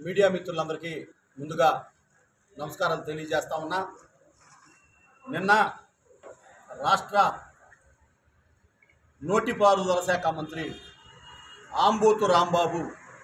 media మిత్రులందరికీ ముందుగా నమస్కారాలు తెలియజేస్తా ఉన్నా నిన్న రాష్ట్ర నోటిపారుదల శాఖ మంత్రి ఆంబోతు రాంబాబు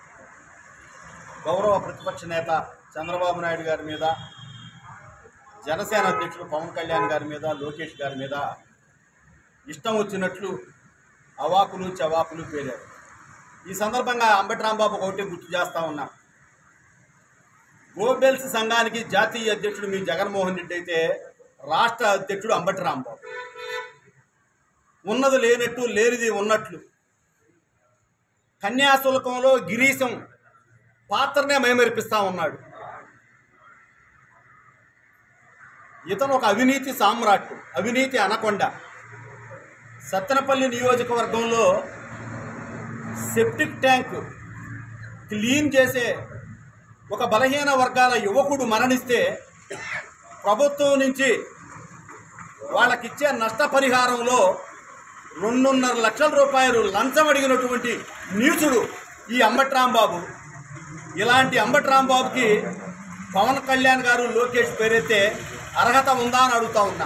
గౌరవ ప్రతిపక్ష నేత చంద్రబాబు నాయుడు గారి మీద జనసేన అధ్యక్షుడు పవన్ కళ్యాణ్ గారి మీద లోకేష్ గారి మీద ఇష్టం వచ్చినట్లు అవాకులు చవాకులు పేరారు ఈ సందర్భంగా అంబటి రాంబాబు ఒకటి గుర్తు చేస్తా ఉన్నా గోబెల్స్ సంఘానికి జాతీయ అధ్యక్షుడు మీ జగన్మోహన్ రెడ్డి అయితే రాష్ట్ర అధ్యక్షుడు అంబటి రాంబాబు ఉన్నది లేనట్టు లేనిది ఉన్నట్లు కన్యాశుల్కంలో గిరీశం పాత్రనే మైమరిపిస్తా ఉన్నాడు ఇతను ఒక అవినీతి సామ్రాట్ అవినీతి అనకొండ సత్తెనపల్లి నియోజకవర్గంలో సెప్టిక్ ట్యాంక్ క్లీన్ చేసే ఒక బలహీన వర్గాల యువకుడు మరణిస్తే ప్రభుత్వం నుంచి వాళ్ళకిచ్చే నష్టపరిహారంలో రెండున్నర లక్షల రూపాయలు లంచం అడిగినటువంటి నీచుడు ఈ అంబటి రాంబాబు ఇలాంటి అంబటి రాంబాబుకి పవన్ కళ్యాణ్ గారు లోకేష్ పేరెత్తే అర్హత ఉందా అని అడుగుతా ఉన్నా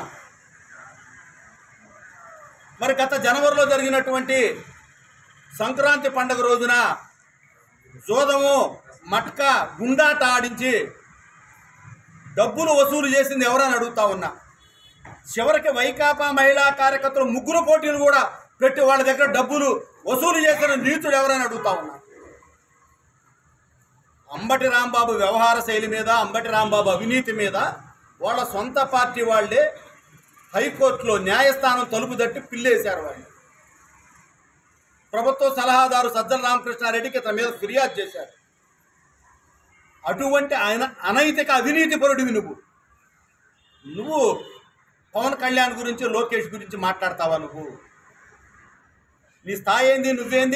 మరి గత జనవరిలో జరిగినటువంటి సంక్రాంతి పండుగ రోజున జోదము మట్క గుండాట ఆడించి డబ్బులు వసూలు చేసింది ఎవరని అడుగుతా ఉన్నా చివరికి వైకాపా మహిళా కార్యకర్తలు ముగ్గురు పోటీలు కూడా పెట్టి వాళ్ళ దగ్గర డబ్బులు వసూలు చేసిన నీచుడు ఎవరని అడుగుతా ఉన్నా అంబటి రాంబాబు వ్యవహార శైలి మీద అంబటి రాంబాబు అవినీతి మీద వాళ్ళ సొంత పార్టీ వాళ్ళే హైకోర్టులో న్యాయస్థానం తలుపు తట్టి పిల్లేశారు వాళ్ళు ప్రభుత్వ సలహాదారు సజ్జల రామకృష్ణారెడ్డికి ఇతని మీద ఫిర్యాదు చేశారు అటువంటి ఆయన అనైతిక అవినీతి పరుడివి నువ్వు నువ్వు పవన్ కళ్యాణ్ గురించి లోకేష్ గురించి మాట్లాడతావా నువ్వు నీ స్థాయి ఏంది నువ్వేంది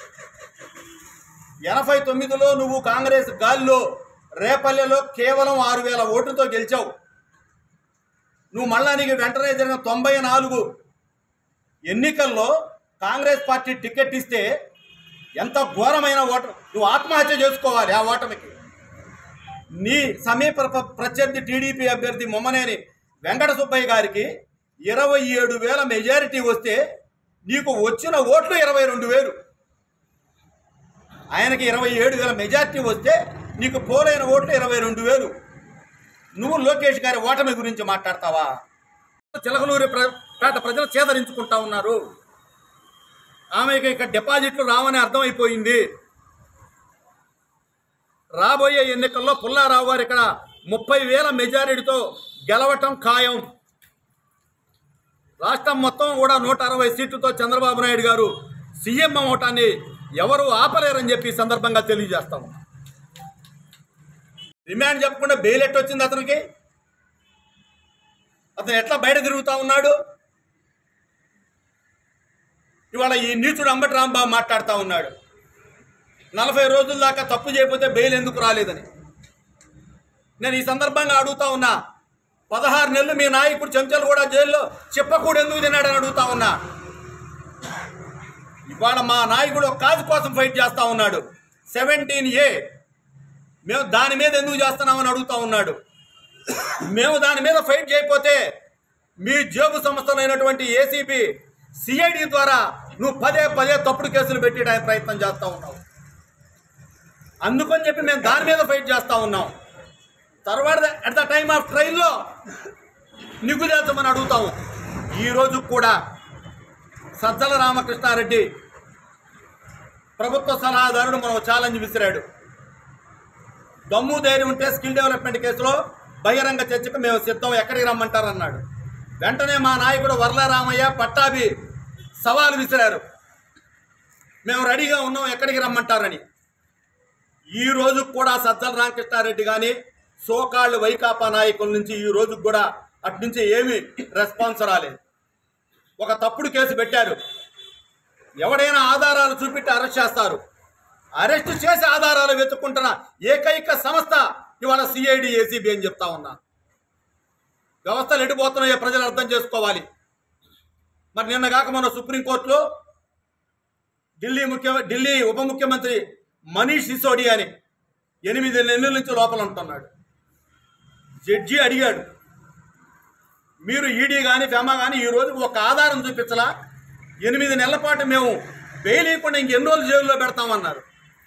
ఎనభై తొమ్మిదిలో నువ్వు కాంగ్రెస్ గాలిలో రేపల్లెలో కేవలం ఆరు వేల ఓటుతో గెలిచావు నువ్వు మళ్ళా నీకు వెంటనే జరిగిన తొంభై నాలుగు ఎన్నికల్లో కాంగ్రెస్ పార్టీ టికెట్ ఇస్తే ఎంత ఘోరమైన ఓట నువ్వు ఆత్మహత్య చేసుకోవాలి ఆ ఓటమికి నీ సమీప ప్ర- ప్రత్యర్థి టీడీపీ అభ్యర్థి మొమ్మనేని వెంకట సుబ్బయ్య గారికి ఇరవై ఏడు వేల మెజారిటీ వస్తే నీకు వచ్చిన ఓట్లు ఇరవై రెండు వేలు ఆయనకి ఇరవై ఏడు వేల మెజార్టీ వస్తే నీకు పోలైన ఓట్లు ఇరవై రెండు వేలు నువ్వు లోకేష్ గారి ఓటమి గురించి మాట్లాడతావా చిలకలూరి ప్ర పేట ప్రజలు చేదరించుకుంటా ఉన్నారు ఆమెకి ఇక్కడ డిపాజిట్లు రావని అర్థమైపోయింది రాబోయే ఎన్నికల్లో పుల్లారావు గారు ఇక్కడ ముప్పై వేల మెజారిటీతో గెలవటం ఖాయం రాష్ట్రం మొత్తం కూడా నూట అరవై సీట్లతో చంద్రబాబు నాయుడు గారు సీఎం అవటాన్ని ఎవరు ఆపలేరని చెప్పి ఈ సందర్భంగా తెలియజేస్తాము రిమాండ్ చెప్పకుండా బెయిల్ ఎట్ వచ్చింది అతనికి అతను ఎట్లా బయట తిరుగుతా ఉన్నాడు ఇవాళ ఈ నీచుడు అంబటి రాంబాబు మాట్లాడుతూ ఉన్నాడు నలభై రోజుల దాకా తప్పు చేయకపోతే బెయిల్ ఎందుకు రాలేదని నేను ఈ సందర్భంగా అడుగుతా ఉన్నా పదహారు నెలలు మీ నాయకుడు చెంచల్ కూడా జైల్లో చెప్పకూడదు ఎందుకు తిన్నాడని అడుగుతా ఉన్నా ఇవాళ మా నాయకుడు ఒక కాజు కోసం ఫైట్ చేస్తా ఉన్నాడు సెవెంటీన్ ఏ మేము దాని మీద ఎందుకు చేస్తున్నామని అడుగుతా ఉన్నాడు మేము దాని మీద ఫైట్ చేయకపోతే మీ జేబు సంస్థలైనటువంటి ఏసీబీ సిఐడి ద్వారా నువ్వు పదే పదే తప్పుడు కేసులు పెట్టడానికి ప్రయత్నం చేస్తా ఉన్నావు అందుకని చెప్పి మేము దాని మీద ఫైట్ చేస్తా ఉన్నాం తర్వాత అట్ ద టైమ్ ఆఫ్ ట్రైల్లో నిగ్గుదేల్చమని అడుగుతాము ఈరోజు కూడా సజ్జల రామకృష్ణారెడ్డి ప్రభుత్వ సలహాదారుడు మనం ఛాలెంజ్ విసిరాడు దమ్ము ధైర్యం ఉంటే స్కిల్ డెవలప్మెంట్ కేసులో బహిరంగ చర్చకు మేము సిద్ధం ఎక్కడికి రమ్మంటారన్నాడు వెంటనే మా నాయకుడు వర్లారామయ్య పట్టాభి సవాలు విసిరారు మేము రెడీగా ఉన్నాం ఎక్కడికి రమ్మంటారని ఈ రోజు కూడా సజ్జల రామకృష్ణారెడ్డి కానీ సోకాళ్ళు వైకాపా నాయకుల నుంచి ఈ రోజు కూడా అటు నుంచి ఏమీ రెస్పాన్స్ రాలేదు ఒక తప్పుడు కేసు పెట్టారు ఎవడైనా ఆధారాలు చూపెట్టి అరెస్ట్ చేస్తారు అరెస్ట్ చేసి ఆధారాలు వెతుక్కుంటున్న ఏకైక సంస్థ ఇవాళ సిఐడి ఏసీబీ అని చెప్తా ఉన్నా వ్యవస్థలు ఎడిపోతున్నాయో ప్రజలు అర్థం చేసుకోవాలి మరి నిన్న కాక మన సుప్రీంకోర్టులో ఢిల్లీ ముఖ్య ఢిల్లీ ఉప ముఖ్యమంత్రి మనీష్ సిసోడియాని ఎనిమిది నెలల నుంచి లోపల ఉంటున్నాడు జడ్జి అడిగాడు మీరు ఈడీ కానీ ఫెమా కానీ ఈ రోజు ఒక ఆధారం చూపించలా ఎనిమిది నెలల పాటు మేము బెయిల్ ఇవ్వకుండా ఇంకెన్ని రోజులు జైల్లో పెడతామన్నారు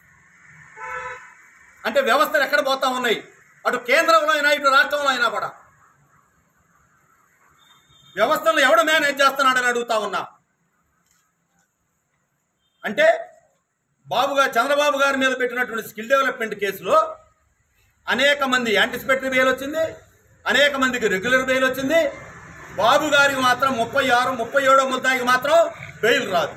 అంటే వ్యవస్థలు ఎక్కడ పోతా ఉన్నాయి అటు కేంద్రంలో అయినా ఇటు రాష్ట్రంలో అయినా కూడా వ్యవస్థలను ఎవడు మేనేజ్ చేస్తున్నాడని అడుగుతా ఉన్నా అంటే బాబుగా చంద్రబాబు గారి మీద పెట్టినటువంటి స్కిల్ డెవలప్మెంట్ కేసులో అనేక మంది యాంటిసిపేటరీ బెయిల్ వచ్చింది అనేక మందికి రెగ్యులర్ బెయిల్ వచ్చింది బాబు గారికి మాత్రం ముప్పై ఆరు ముప్పై ఏడో ముద్దాయికి మాత్రం బెయిల్ రాదు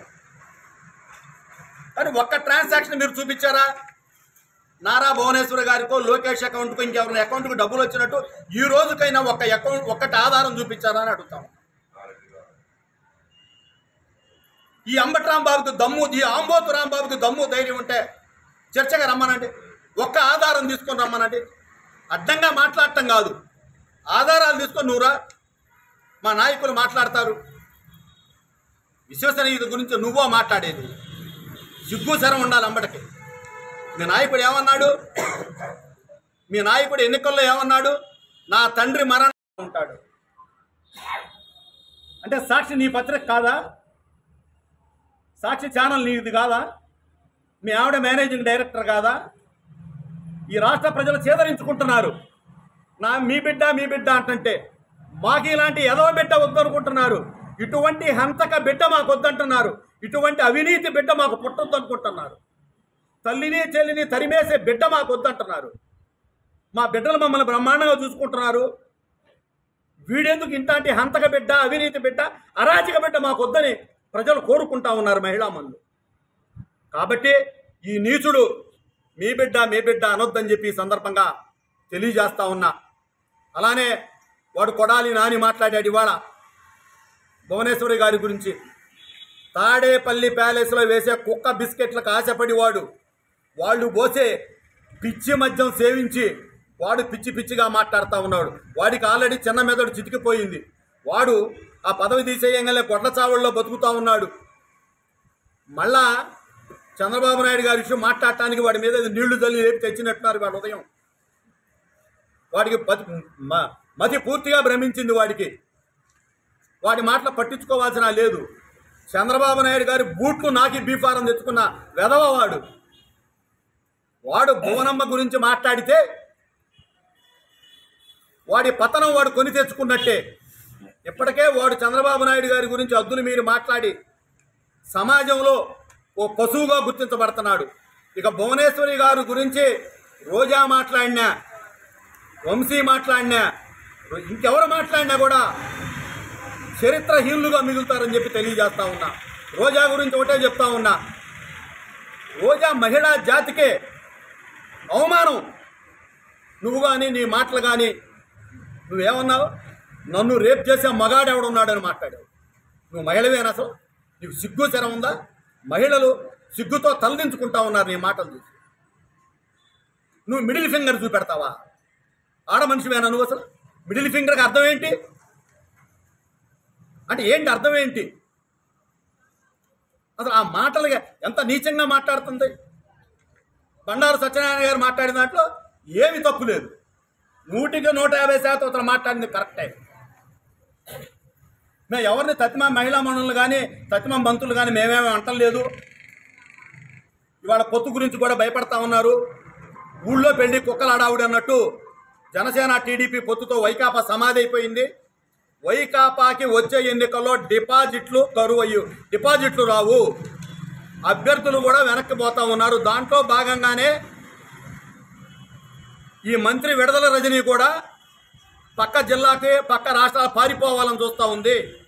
కానీ ఒక్క ట్రాన్సాక్షన్ మీరు చూపించారా నారా భువనేశ్వర్ గారికో లోకేష్ అకౌంట్కో ఇంకెవరి అకౌంట్కి డబ్బులు వచ్చినట్టు ఈ రోజుకైనా ఒక్క అకౌంట్ ఒక్కటి ఆధారం చూపించారా అని అడుగుతాం ఈ అంబటి రాంబాబుకి దమ్ము ఈ ఆంబోతు రాంబాబుకి దమ్ము ధైర్యం ఉంటే చర్చగా రమ్మనండి ఒక్క ఆధారం తీసుకొని రమ్మనండి అడ్డంగా మాట్లాడటం కాదు ఆధారాలు తీసుకొని నువ్వురా మా నాయకులు మాట్లాడతారు విశ్వసనీయత గురించి నువ్వో మాట్లాడేది సిగ్గు శరం ఉండాలి అంబటికి మీ నాయకుడు ఏమన్నాడు మీ నాయకుడు ఎన్నికల్లో ఏమన్నాడు నా తండ్రి మరణ ఉంటాడు అంటే సాక్షి నీ పత్రిక కాదా సాక్షి ఛానల్ నీది కాదా మీ ఆవిడ మేనేజింగ్ డైరెక్టర్ కాదా ఈ రాష్ట్ర ప్రజలు చేదరించుకుంటున్నారు నా మీ బిడ్డ మీ బిడ్డ అంటుంటే మాకు ఇలాంటి ఎదవ బిడ్డ వద్దనుకుంటున్నారు ఇటువంటి హంతక బిడ్డ మాకు వద్దంటున్నారు ఇటువంటి అవినీతి బిడ్డ మాకు పుట్టొద్దు అనుకుంటున్నారు తల్లిని చెల్లిని తరిమేసే బిడ్డ మాకు వద్దంటున్నారు మా బిడ్డలు మమ్మల్ని బ్రహ్మాండంగా చూసుకుంటున్నారు వీడెందుకు ఇంటాంటి హంతక బిడ్డ అవినీతి బిడ్డ అరాచక బిడ్డ మాకు వద్దని ప్రజలు కోరుకుంటా ఉన్నారు మహిళా మనులు కాబట్టి ఈ నీచుడు మీ బిడ్డ మీ బిడ్డ అనొద్దని చెప్పి ఈ సందర్భంగా తెలియజేస్తా ఉన్నా అలానే వాడు కొడాలి నాని మాట్లాడాడు ఇవాళ భువనేశ్వరి గారి గురించి తాడేపల్లి ప్యాలెస్లో వేసే కుక్క బిస్కెట్లకు ఆశపడి వాడు వాళ్ళు పోసే పిచ్చి మద్యం సేవించి వాడు పిచ్చి పిచ్చిగా మాట్లాడుతూ ఉన్నాడు వాడికి ఆల్రెడీ చిన్న మెదడు చితికిపోయింది వాడు ఆ పదవి తీసేయంగానే గొడ్ల చావుల్లో బతుకుతూ ఉన్నాడు మళ్ళా చంద్రబాబు నాయుడు గారి విషయం మాట్లాడటానికి వాడి మీద ఏదో నీళ్లు జల్లి రేపు తెచ్చినట్టున్నారు వాడు ఉదయం వాడికి పతి మ- మతి పూర్తిగా భ్రమించింది వాడికి వాడి మాటలు పట్టించుకోవాల్సిన లేదు చంద్రబాబు నాయుడు గారి బూట్లు నాకి బీఫారం తెచ్చుకున్న వెధవ వాడు వాడు భువనమ్మ గురించి మాట్లాడితే వాడి పతనం వాడు కొని తెచ్చుకున్నట్టే ఇప్పటికే వాడు చంద్రబాబు నాయుడు గారి గురించి అద్దులు మీరు మాట్లాడి సమాజంలో ఓ పశువుగా గుర్తించబడుతున్నాడు ఇక భువనేశ్వరి గారి గురించి రోజా మాట్లాడినా వంశీ మాట్లాడినా ఇంకెవరు మాట్లాడినా కూడా చరిత్రహీనులుగా మిగులుతారని చెప్పి తెలియజేస్తా ఉన్నా రోజా గురించి ఒకటే చెప్తా ఉన్నా రోజా మహిళా జాతికే అవమానం నువ్వు కానీ నీ మాటలు కానీ నువ్వేమన్నావు నన్ను రేప్ చేసే మగాడు ఎవడున్నాడని మాట్లాడావు నువ్వు మహిళవేనా అసలు నీకు సిగ్గు శరం ఉందా మహిళలు సిగ్గుతో తలదించుకుంటా ఉన్నారు నీ మాటలు చూసి నువ్వు మిడిల్ ఫింగర్ చూపెడతావా ఆడ మనిషివేనా నువ్వు అసలు మిడిల్ ఫింగర్కి అర్థం ఏంటి అంటే ఏంటి అర్థం ఏంటి అసలు ఆ మాటలుగా ఎంత నీచంగా మాట్లాడుతుంది బండారు సత్యనారాయణ గారు మాట్లాడిన దాంట్లో ఏమి తప్పు లేదు నూటికి నూట యాభై శాతం అతను మాట్లాడింది కరెక్టే మేము ఎవరిని తత్మా మహిళా మనులు కానీ తత్మా మంత్రులు కానీ మేమేమీ అంటలేదు ఇవాళ పొత్తు గురించి కూడా భయపడతా ఉన్నారు ఊళ్ళో పెళ్లి కుక్కలు ఆడావుడు అన్నట్టు జనసేన టీడీపీ పొత్తుతో వైకాపా సమాధి అయిపోయింది వైకాపాకి వచ్చే ఎన్నికల్లో డిపాజిట్లు కరువు అయ్యి డిపాజిట్లు రావు అభ్యర్థులు కూడా వెనక్కి పోతా ఉన్నారు దాంట్లో భాగంగానే ఈ మంత్రి విడుదల రజనీ కూడా పక్క జిల్లాకి పక్క రాష్ట్రాలు పారిపోవాలని చూస్తూ ఉంది